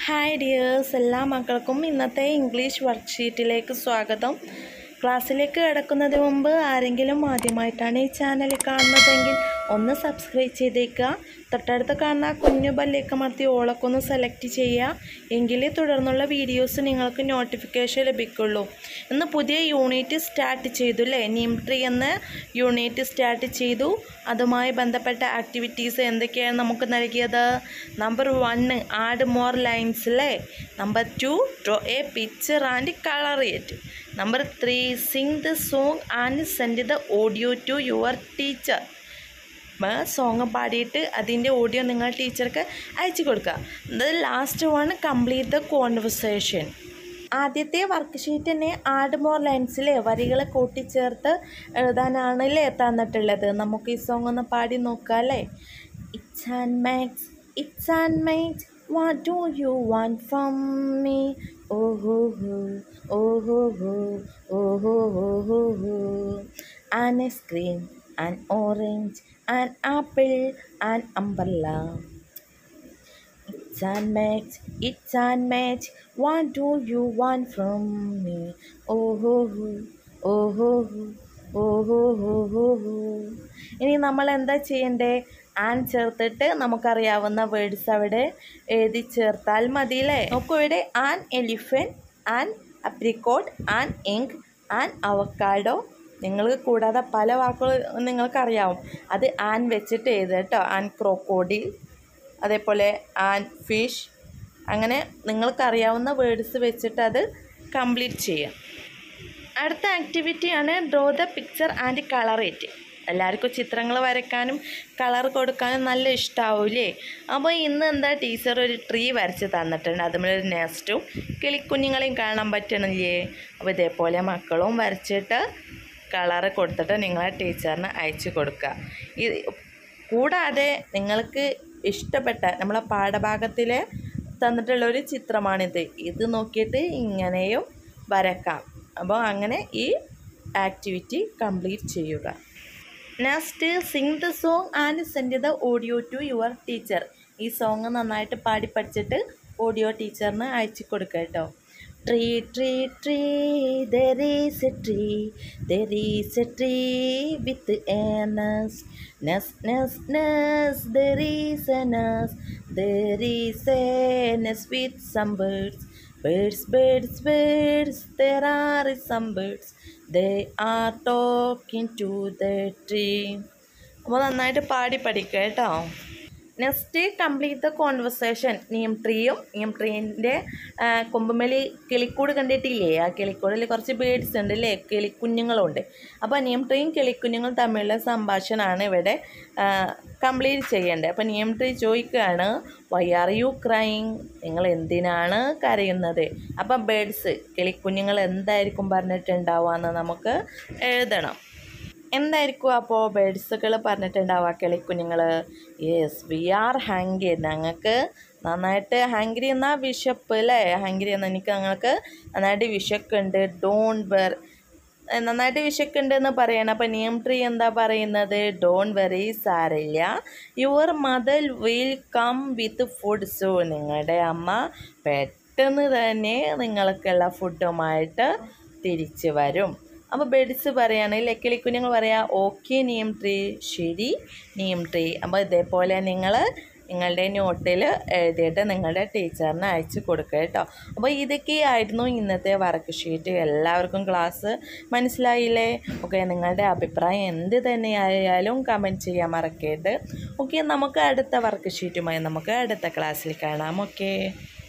Hi dears എല്ലാ മക്കൾക്കും ഇന്നത്തെ ഇംഗ്ലീഷ് വർക്ക്ഷീറ്റിലേക്ക് സ്വാഗതം ക്ലാസ്സിലേക്ക് കിടക്കുന്നതിന് മുമ്പ് ആരെങ്കിലും ആദ്യമായിട്ടാണ് ഈ ചാനൽ കാണുന്നതെങ്കിൽ ഒന്ന് സബ്സ്ക്രൈബ് ചെയ്തേക്കുക തൊട്ടടുത്ത് കാണുന്ന ആ കുഞ്ഞു ബല്ലേക്ക് അമർത്തി ഓളൊക്കെ ഒന്ന് സെലക്ട് ചെയ്യുക എങ്കിലേ തുടർന്നുള്ള വീഡിയോസ് നിങ്ങൾക്ക് നോട്ടിഫിക്കേഷൻ ലഭിക്കുള്ളൂ ഇന്ന് പുതിയ യൂണിറ്റ് സ്റ്റാർട്ട് ചെയ്തു അല്ലേ നിംട്രി എന്ന യൂണിറ്റ് സ്റ്റാർട്ട് ചെയ്തു അതുമായി ബന്ധപ്പെട്ട ആക്ടിവിറ്റീസ് എന്തൊക്കെയാണ് നമുക്ക് നൽകിയത് number one add more lines അല്ലേ number two draw a picture and colour it number three sing the song and send the audio to your teacher song പാടിയിട്ട് അതിൻ്റെ ഓഡിയോ നിങ്ങൾ ടീച്ചർക്ക് അയച്ചു കൊടുക്കുക ഇത് last one complete the conversation ആദ്യത്തെ worksheet തന്നെ ആഡ് മോർ ലൈൻസിലെ വരികൾ കൂട്ടിച്ചേർത്ത് എഴുതാനാണ് അല്ലേ തന്നിട്ടുള്ളത് നമുക്ക് ഈ സോങ് ഒന്ന് പാടി നോക്കാം അല്ലേ it's and max it's and max what do you want from me ഓഹോ ഹോ ഓഹോ ഹോ ഓഹോ ഹോ ഹോ ഹോ an ice cream an orange an apple an umbrella It's and match, it's and match. What do you want from me? Oh ho ho, oh ho ho, oh ho ho ho ho. ഇനി നമ്മൾ എന്താ ചെയ്യണ്ടേ an ചേർത്തിട്ട് നമുക്കറിയാവുന്ന words അവിടെ എഴുതി ചേർത്താൽ മതി അല്ലേ നോക്കൂ ഇവിടെ an elephant an apricot an ink an avocado നിങ്ങൾ കൂടാതെ പല വാക്കുകൾ നിങ്ങൾക്കറിയാവും അത് ആൻ വെച്ചിട്ട് എഴുതുക കേട്ടോ ആൻ ക്രോക്കോഡിൽ അതേപോലെ ആൻ ഫിഷ് അങ്ങനെ നിങ്ങൾക്കറിയാവുന്ന വേർഡ്സ് വെച്ചിട്ട് അത് കംപ്ലീറ്റ് ചെയ്യാം അടുത്ത ആക്ടിവിറ്റിയാണ് draw the picture and colour it എല്ലാവർക്കും ചിത്രങ്ങൾ വരയ്ക്കാനും കളർ കൊടുക്കാനും നല്ല ഇഷ്ടമാവൂലേ അപ്പോൾ ഇന്ന് എന്താ ടീച്ചർ ഒരു ട്രീ വരച്ച് തന്നിട്ടുണ്ട് അതുപോലെ ഒരു നെസ്റ്റും കിളിക്കുഞ്ഞുങ്ങളെയും കാണാൻ പറ്റണില്ലേ അപ്പോൾ ഇതേപോലെ മക്കളും വരച്ചിട്ട് കളറ് കൊടുത്തിട്ട് നിങ്ങളെ ടീച്ചറിന് അയച്ചു കൊടുക്കുക ഇത് കൂടാതെ നിങ്ങൾക്ക് ഇഷ്ടപ്പെട്ട നമ്മളെ പാഠഭാഗത്തിൽ തന്നിട്ടുള്ള ഒരു ചിത്രമാണിത് ഇത് നോക്കിയിട്ട് ഇങ്ങനെയും വരക്കാം അപ്പോൾ അങ്ങനെ ഈ ആക്ടിവിറ്റി കംപ്ലീറ്റ് ചെയ്യുക next sing the song and send the audio to your teacher ഈ സോങ് നന്നായിട്ട് പാടി പഠിച്ചിട്ട് ഓഡിയോ ടീച്ചറിന് അയച്ചു കൊടുക്കുക കേട്ടോ tree tree tree there is a tree there is a tree with a nest nest nest nest there is a nest there is a nest with some birds Birds, birds, birds, there are some birds. They are talking to the tree. അപ്പോൾ നന്നായിട്ട് പാടി പഠിക്കുക കേട്ടോ next complete the conversation neem ട്രീയും നീം ട്രീൻ്റെ കൊമ്പുമലി കിളിക്കൂട് കണ്ടിട്ടില്ലേ ആ കിളിക്കൂടിൽ കുറച്ച് ബേഡ്സ് ഉണ്ട് അല്ലേ കിളിക്കുഞ്ഞുങ്ങളുണ്ട് അപ്പോൾ നീം ട്രീയും കിളിക്കുഞ്ഞുങ്ങളും തമ്മിലുള്ള സംഭാഷണമാണ് ഇവിടെ കംപ്ലീറ്റ് ചെയ്യേണ്ടത് അപ്പോൾ നീം ട്രീ ചോദിക്കുകയാണ് വൈ ആർ യു ക്രൈങ് നിങ്ങൾ എന്തിനാണ് കരയുന്നത് അപ്പം ബേഡ്സ് കിളിക്കുഞ്ഞുങ്ങൾ എന്തായിരിക്കും പറഞ്ഞിട്ടുണ്ടാവുക നമുക്ക് എഴുതണം എന്തായിരിക്കും അപ്പോൾ ബേഡ്സുകൾ പറഞ്ഞിട്ടുണ്ടാവുക കിളിക്കുഞ്ഞുങ്ങൾ യെസ് വി ആർ ഹാങ്കി ഞങ്ങൾക്ക് നന്നായിട്ട് ഹാങ്ക്രി എന്നാൽ വിശപ്പ് അല്ലേ ഹാങ്ക്രി എന്നാൽ എനിക്ക് ഞങ്ങൾക്ക് നന്നായിട്ട് വിശക്കുണ്ട് ഡോൺ വെർ നന്നായിട്ട് വിശക്കുണ്ട് എന്ന് പറയണം അപ്പം നിയം ട്രീ എന്താ പറയുന്നത് ഡോൺ വെറി സാരില്ല your mother will come with food so നിങ്ങളുടെ അമ്മ പെട്ടെന്ന് തന്നെ നിങ്ങൾക്കുള്ള ഫുഡുമായിട്ട് തിരിച്ചു വരും അപ്പോൾ ബെഡ്സ് പറയുകയാണെങ്കിൽ കിളിക്കുഞ്ഞുങ്ങൾ പറയാം ഓക്കെ നിയം ട്രീ ശരി നിയം ട്രീ അപ്പോൾ ഇതേപോലെ നിങ്ങൾ നിങ്ങളുടെ നോട്ടിൽ എഴുതിയിട്ട് നിങ്ങളുടെ ടീച്ചറിന് അയച്ചു കൊടുക്കുക കേട്ടോ അപ്പോൾ ഇതൊക്കെയായിരുന്നു ഇന്നത്തെ വർക്ക് ഷീറ്റ് എല്ലാവർക്കും ക്ലാസ് മനസ്സിലായില്ലേ ഓക്കെ നിങ്ങളുടെ അഭിപ്രായം എന്ത് തന്നെയായാലും കമൻറ്റ് ചെയ്യാൻ മറക്കരുത് ഓക്കെ നമുക്ക് അടുത്ത വർക്ക് ഷീറ്റുമായി നമുക്ക് അടുത്ത ക്ലാസ്സിൽ കാണാം ഓക്കെ